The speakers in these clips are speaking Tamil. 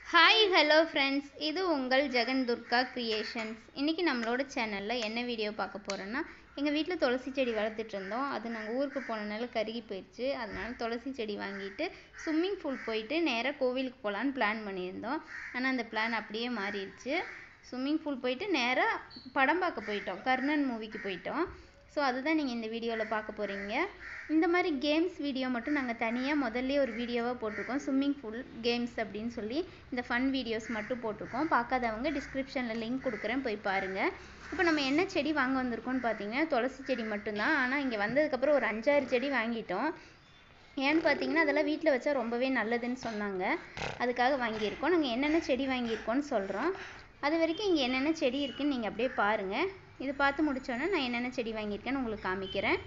ஹாய் ஹலோ ஃப்ரெண்ட்ஸ் இது உங்கள் ஜெகன் துர்கா கிரியேஷன்ஸ் இன்றைக்கி நம்மளோட சேனலில் என்ன வீடியோ பார்க்க போகிறோன்னா எங்கள் வீட்டில் துளசி செடி வளர்த்துட்டு இருந்தோம் அது நாங்கள் ஊருக்கு போனனால கருகி போயிடுச்சு அதனால துளசி செடி வாங்கிட்டு ஸ்விம்மிங் பூல் போயிட்டு நேராக கோவிலுக்கு போகலான்னு பிளான் பண்ணியிருந்தோம் ஆனால் அந்த பிளான் அப்படியே மாறிடுச்சு ஸ்விம்மிங் பூல் போயிட்டு நேராக படம் பார்க்க போயிட்டோம் கர்ணன் மூவிக்கு போயிட்டோம் ஸோ அதுதான் நீங்கள் இந்த வீடியோவில் பார்க்க போகிறீங்க இந்த மாதிரி கேம்ஸ் வீடியோ மட்டும் நாங்கள் தனியாக முதல்ல ஒரு வீடியோவாக போட்டிருக்கோம் ஸ்விம்மிங் பூல் கேம்ஸ் அப்படின்னு சொல்லி இந்த ஃபன் வீடியோஸ் மட்டும் போட்டிருக்கோம் பார்க்காதவங்க டிஸ்கிரிப்ஷனில் லிங்க் கொடுக்குறேன் போய் பாருங்கள் இப்போ நம்ம என்ன செடி வாங்க வந்திருக்கோம்னு பார்த்தீங்கன்னா துளசி செடி மட்டும்தான் ஆனால் இங்கே வந்ததுக்கப்புறம் ஒரு அஞ்சாறு செடி வாங்கிட்டோம் ஏன்னு பார்த்தீங்கன்னா அதெல்லாம் வீட்டில் வச்சா ரொம்பவே நல்லதுன்னு சொன்னாங்க அதுக்காக வாங்கியிருக்கோம் நாங்கள் என்னென்ன செடி வாங்கியிருக்கோம்னு சொல்கிறோம் அது வரைக்கும் இங்கே என்னென்ன செடி இருக்குன்னு நீங்கள் அப்படியே பாருங்கள் இது பார்த்து முடிச்சோன்னே நான் என்னென்ன செடி வாங்கியிருக்கேன்னு உங்களுக்கு காமிக்கிறேன்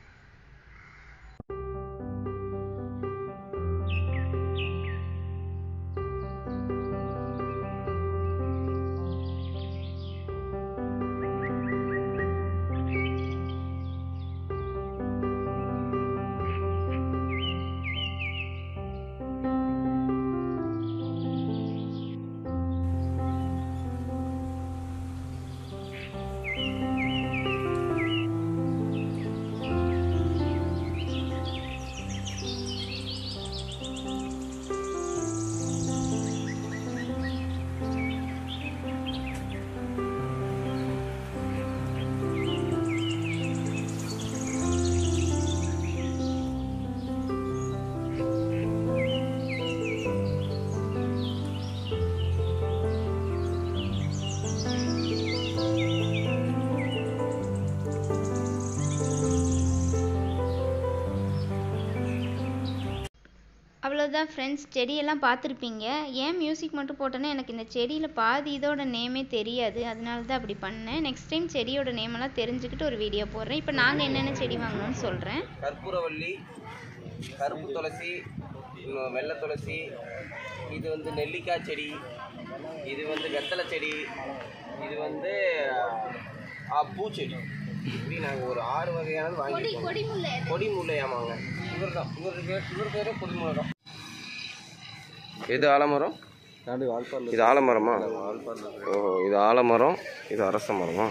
அவ்வளோதான் ஃப்ரெண்ட்ஸ் செடியெல்லாம் பார்த்துருப்பீங்க ஏன் மியூசிக் மட்டும் போட்டேன்னா எனக்கு இந்த செடியில் பாதி இதோட நேமே தெரியாது அதனால தான் அப்படி பண்ணேன் நெக்ஸ்ட் டைம் செடியோட நேமெல்லாம் தெரிஞ்சுக்கிட்டு ஒரு வீடியோ போடுறேன் இப்போ நாங்கள் என்னென்ன செடி வாங்கணும்னு சொல்கிறேன் கற்பூரவள்ளி கருப்பு துளசி இன்னும் வெள்ளை துளசி இது வந்து நெல்லிக்காய் செடி இது வந்து வெத்தலை செடி இது வந்து ஆ, பூச்செடி இப்படி நாங்கள் ஒரு ஆறு வகையானது வாங்கியிருக்கோம் கொடி முல்லை ஆமாங்க இவர் தான் இவர் பேர் இவர் பேரே கொடி முல்லை தான் எது ஆலமரம் இது ஆலமரமா ஓ இது ஆலமரம் இது அரச மரமா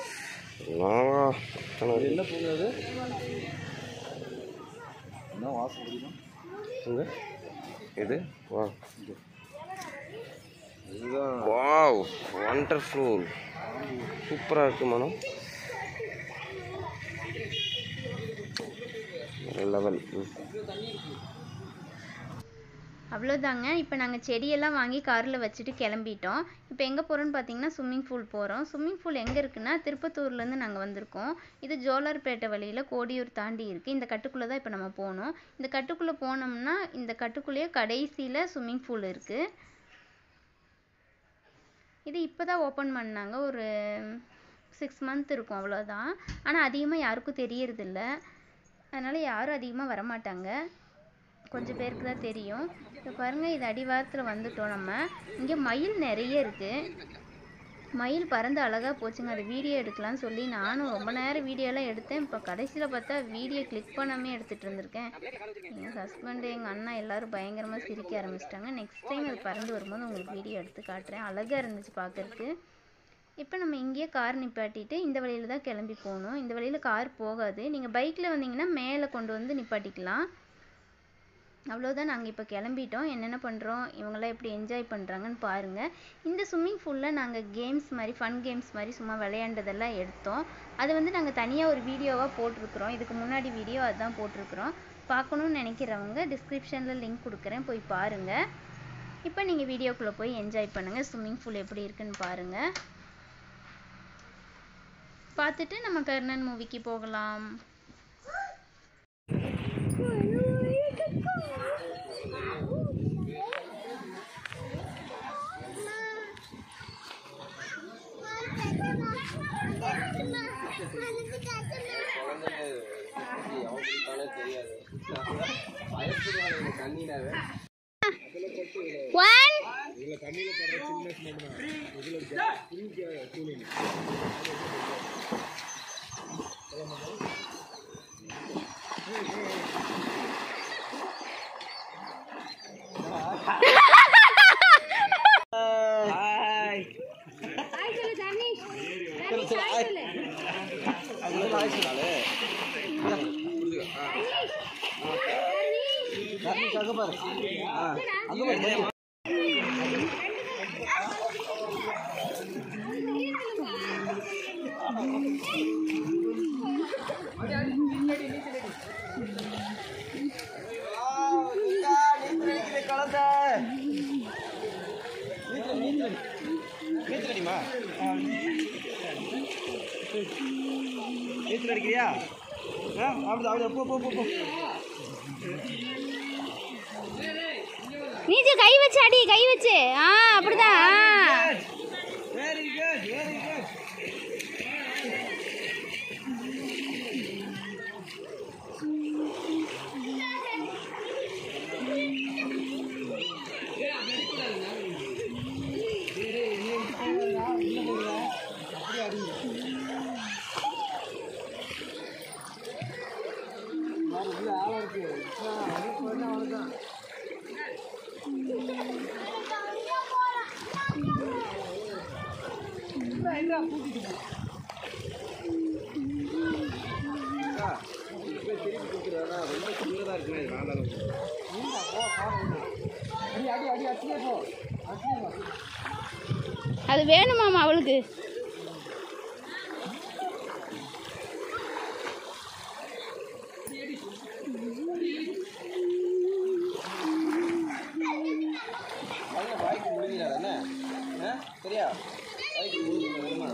நாங்கள் என்ன பூங்க என்ன வாசம் தெரியுமா எங்க இது வா இதுதான் வாவ் வண்டர்ஃபுல் சூப்பராக இருக்கு மனம் லெவல் அவ்வளோதாங்க இப்போ நாங்கள் செடியெல்லாம் வாங்கி காரில் வச்சுட்டு கிளம்பிட்டோம் இப்போ எங்கே போகிறோம்னு பார்த்தீங்கன்னா ஸ்விம்மிங் பூல் போகிறோம் ஸ்விம்மிங் பூல் எங்கே இருக்குன்னா திருப்பத்தூர்லேருந்து நாங்கள் வந்திருக்கோம் இது ஜோலார்பேட்டை வழியில் கோடியூர் தாண்டி இருக்குது இந்த கட்டுக்குள்ளே தான் இப்போ நம்ம போகணும் இந்த கட்டுக்குள்ளே போனோம்னா இந்த கட்டுக்குள்ளேயே கடைசியில் ஸ்விம்மிங் பூல் இருக்குது இது இப்போ தான் ஓப்பன் பண்ணாங்க ஒரு சிக்ஸ் மந்த் இருக்கும் அவ்வளோதான் ஆனால் அதிகமாக யாருக்கும் தெரியறதில்ல அதனால் யாரும் அதிகமாக வரமாட்டாங்க கொஞ்சம் பேருக்கு தான் தெரியும் இப்போ பாருங்கள் இது அடிவாரத்தில் வந்துட்டோம் நம்ம இங்கே மயில் நிறைய இருக்குது மயில் பறந்து அழகாக போச்சுங்க அது வீடியோ எடுக்கலாம்னு சொல்லி நானும் ரொம்ப நேரம் வீடியோலாம் எடுத்தேன் இப்போ கடைசியில் பார்த்தா வீடியோ கிளிக் பண்ணாமே எடுத்துகிட்டு இருந்திருக்கேன் எங்கள் ஹஸ்பண்டு எங்கள் அண்ணா எல்லாரும் பயங்கரமாக சிரிக்க ஆரம்பிச்சிட்டாங்க நெக்ஸ்ட் டைம் அது பறந்து வரும்போது உங்களுக்கு வீடியோ எடுத்து காட்டுறேன் அழகாக இருந்துச்சு பார்க்கறதுக்கு இப்போ நம்ம இங்கேயே கார் நிப்பாட்டிட்டு இந்த வழியில் தான் கிளம்பி போகணும் இந்த வழியில் கார் போகாது நீங்கள் பைக்கில் வந்தீங்கன்னா மேலே கொண்டு வந்து நிப்பாட்டிக்கலாம் அவ்வளோதான் நாங்கள் இப்போ கிளம்பிட்டோம் என்னென்ன பண்ணுறோம் இவங்கெல்லாம் எப்படி என்ஜாய் பண்ணுறாங்கன்னு பாருங்கள் இந்த ஸ்விம்மிங் பூலில் நாங்கள் கேம்ஸ் மாதிரி ஃபன் கேம்ஸ் மாதிரி சும்மா விளையாண்டதெல்லாம் எடுத்தோம் அது வந்து நாங்கள் தனியாக ஒரு வீடியோவாக போட்டிருக்கிறோம் இதுக்கு முன்னாடி வீடியோ அதுதான் போட்டிருக்கிறோம் பார்க்கணுன்னு நினைக்கிறவங்க டிஸ்கிரிப்ஷனில் லிங்க் கொடுக்குறேன் போய் பாருங்கள் இப்போ நீங்கள் வீடியோக்குள்ளே போய் என்ஜாய் பண்ணுங்கள் ஸ்விம்மிங் பூல் எப்படி இருக்குன்னு பாருங்கள் பார்த்துட்டு நம்ம கர்ணன் மூவிக்கு போகலாம் தெரியாது பயப்படுவாங்க தண்ணினாவே ஒன் நீச்சல் அடிக்கிறியா ஆ அப்படி அப்படி போ போ போ போ நீச்சல் கை வச்சு அடி கை வச்சு ஆ அப்படிதான் ஆ. வெரி குட் வெரி குட் அது வேணுமாமா அவளுக்கு வாய்க்கு முடிஞ்சிடாது என்ன ஆ சரியா வாய்க்கு முடிஞ்சிடாது வேணுமா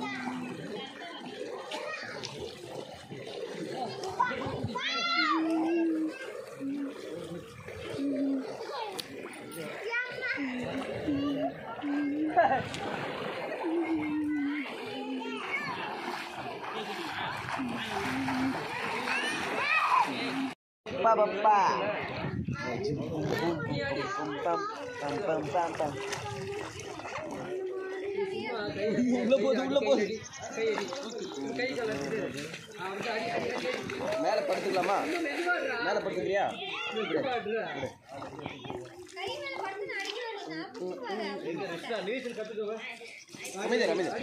பா பா பா உள்ள போகுது உள்ள போகுது மேல படுத்துக்கலாமா மேல படுத்துக்கிறியா அமைதியா அமைதியா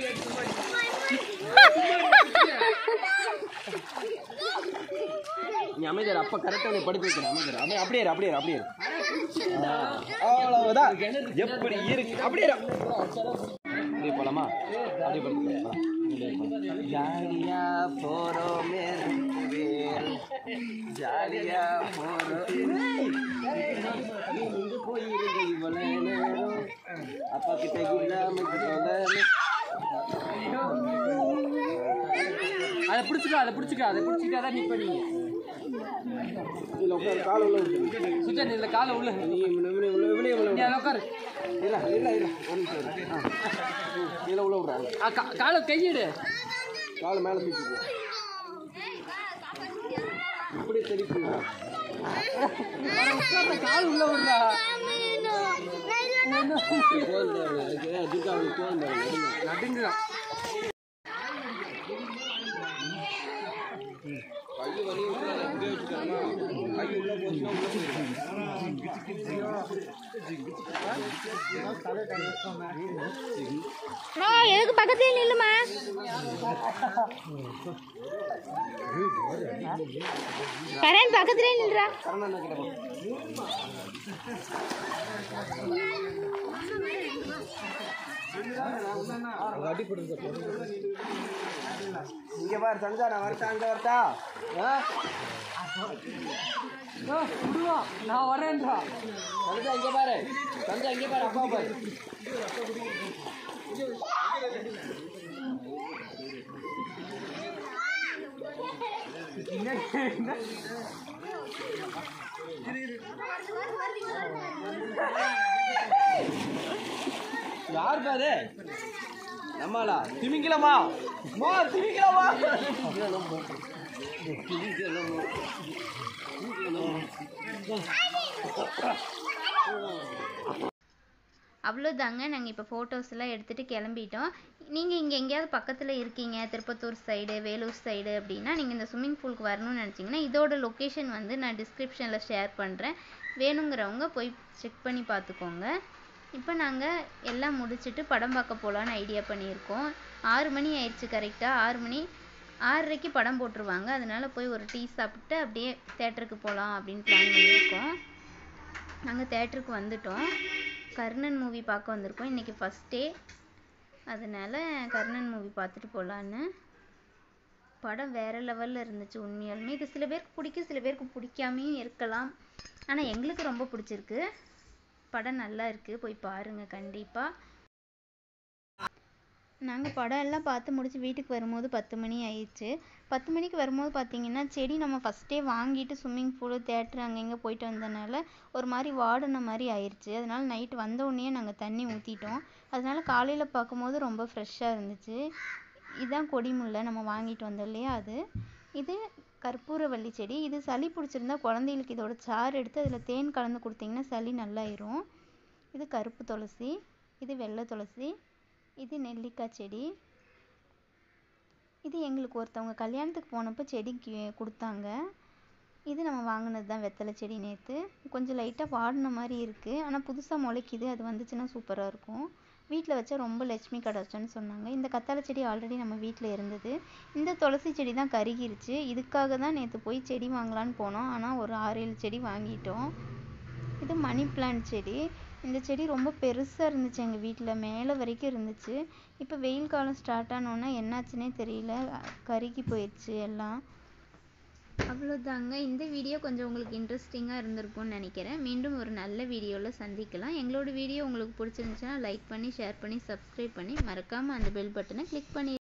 நீ அமைதியா அப்ப கரெக்டா நீ படுத்து வைக்கிறேன் அமைதியா அமை அப்படியே இரு, அப்படியே இரு, அப்படியே இரு. ஆ, அவ்வளவுதான் எப்படி இருக்கு அப்படியே இரு. அப்படியே போலாமா அப்படியே படுத்துக்கலாம் ஜாலியா போறோமே ரெண்டு பேர் ஜாலியா போறோம் இங்க போயிருங்க இவ்வளவு நேரம் அப்பா கிட்ட இல்லாம சொல்லணும் அதை பிடிச்சிக்கோ அதை பிடிச்சிக்கோ அதை பிடிச்சிக்கிட்டா தான் நிப்ப நீங்க இதுல உட்காரு கால உள்ள விட்டு சுஜன் இதுல காலை உள்ள நீ இவனை இவனை உள்ள இவனே உள்ள நீ விடு. அதில் உட்காரு இல்ல இல்ல இல்ல ஒரு நிமிஷம் இரு. ஆ. இதுல உள்ள விடுறாங்க ஆ, கா- காலை கையிடு காலை மேல தூக்கி இப்படி திருப்பி கால் உள்ள விடுறா நடுங்குறான் கை வலி இப்படியே வச்சுக்காமா கை உள்ள போச்சுன்னா உள்ள போயிடும் ஆ எதுக்கு பக்கத்துலயே நில்லுமா கரண் பக்கத்துலயே நில்றா கரண் அண்ணா கிட்ட போ. இங்க பாரு சஞ்சா நான் வரட்டா அங்க வரட்டா ஆ? ஓ, விடுவா நான் வரேன்றா சஞ்சா இங்க பாரு சஞ்சா இங்க பாரு அப்பா பாரு யார் பாரு நம்மளா திமிங்கலமா மா திமிங்கலமா அவ்வளோதாங்க நாங்கள் இப்போ ஃபோட்டோஸ்லாம் எடுத்துகிட்டு கிளம்பிட்டோம் நீங்கள் இங்கே எங்கேயாவது பக்கத்தில் இருக்கீங்க திருப்பத்தூர் சைடு வேலூர் சைடு அப்படின்னா நீங்கள் இந்த ஸ்விம்மிங் பூலுக்கு வரணும்னு நினச்சிங்கன்னா இதோட லொக்கேஷன் வந்து நான் டிஸ்கிரிப்ஷனில் ஷேர் பண்ணுறேன் வேணுங்கிறவங்க போய் செக் பண்ணி பார்த்துக்கோங்க இப்போ நாங்கள் எல்லாம் முடிச்சுட்டு படம் பார்க்க போகலான்னு ஐடியா பண்ணியிருக்கோம் ஆறு மணி ஆயிடுச்சு கரெக்டாக ஆறு மணி ஆறரைக்கு படம் போட்டுருவாங்க அதனால போய் ஒரு டீ சாப்பிட்டு அப்படியே தேட்டருக்கு போகலாம் அப்படின்னு பிளான் பண்ணியிருக்கோம் நாங்கள் தேட்டருக்கு வந்துட்டோம் கர்ணன் மூவி பார்க்க வந்திருக்கோம் இன்றைக்கி ஃபஸ்ட் டே அதனால கர்ணன் மூவி பார்த்துட்டு போகலான்னு படம் வேறு லெவலில் இருந்துச்சு உண்மையாலுமே இது சில பேருக்கு பிடிக்கும் சில பேருக்கு பிடிக்காமையும் இருக்கலாம் ஆனால் எங்களுக்கு ரொம்ப பிடிச்சிருக்கு படம் நல்லா இருக்குது போய் பாருங்கள் கண்டிப்பாக நாங்கள் படம் எல்லாம் பார்த்து முடிச்சு வீட்டுக்கு வரும்போது பத்து மணி ஆயிடுச்சு பத்து மணிக்கு வரும்போது பார்த்தீங்கன்னா செடி நம்ம ஃபஸ்ட்டே வாங்கிட்டு ஸ்விம்மிங் பூலு தேட்ரு அங்கே இங்கே போயிட்டு வந்தனால ஒரு மாதிரி வாடின மாதிரி ஆயிடுச்சு அதனால நைட்டு வந்த உடனே நாங்கள் தண்ணி ஊற்றிட்டோம் அதனால காலையில் பார்க்கும்போது ரொம்ப ஃப்ரெஷ்ஷாக இருந்துச்சு இதுதான் கொடிமுல்லை நம்ம வாங்கிட்டு வந்தோம் இல்லையா அது இது கற்பூரவள்ளி செடி இது சளி பிடிச்சிருந்தா குழந்தைகளுக்கு இதோட சாறு எடுத்து அதில் தேன் கலந்து கொடுத்தீங்கன்னா சளி நல்லாயிரும் இது கருப்பு துளசி இது வெள்ளை துளசி இது நெல்லிக்காய் செடி இது எங்களுக்கு ஒருத்தவங்க கல்யாணத்துக்கு போனப்போ செடிக்கு கொடுத்தாங்க இது நம்ம வாங்கினது தான் வெத்தலை செடி நேற்று கொஞ்சம் லைட்டாக வாடின மாதிரி இருக்குது ஆனால் புதுசாக முளைக்குது அது வந்துச்சுன்னா சூப்பராக இருக்கும் வீட்டில் வச்சா ரொம்ப லட்சுமி கடாச்சம்னு சொன்னாங்க இந்த கத்தாழை செடி ஆல்ரெடி நம்ம வீட்டில் இருந்தது இந்த துளசி செடி தான் கருகிருச்சு இதுக்காக தான் நேற்று போய் செடி வாங்கலான்னு போனோம் ஆனால் ஒரு ஆறு ஏழு செடி வாங்கிட்டோம் இது மணி பிளான்ட் செடி இந்த செடி ரொம்ப பெருசாக இருந்துச்சு எங்கள் வீட்டில் மேலே வரைக்கும் இருந்துச்சு இப்போ வெயில் காலம் ஸ்டார்ட் ஆனோன்னா என்னாச்சுன்னே தெரியல கருகி போயிடுச்சு எல்லாம் அவ்வளோதாங்க இந்த வீடியோ கொஞ்சம் உங்களுக்கு இன்ட்ரெஸ்டிங்காக இருந்திருக்கும்னு நினைக்கிறேன் மீண்டும் ஒரு நல்ல வீடியோவில் சந்திக்கலாம் எங்களோட வீடியோ உங்களுக்கு பிடிச்சிருந்துச்சுன்னா லைக் பண்ணி ஷேர் பண்ணி சப்ஸ்கிரைப் பண்ணி மறக்காமல் அந்த பெல் பட்டனை கிளிக் பண்ணி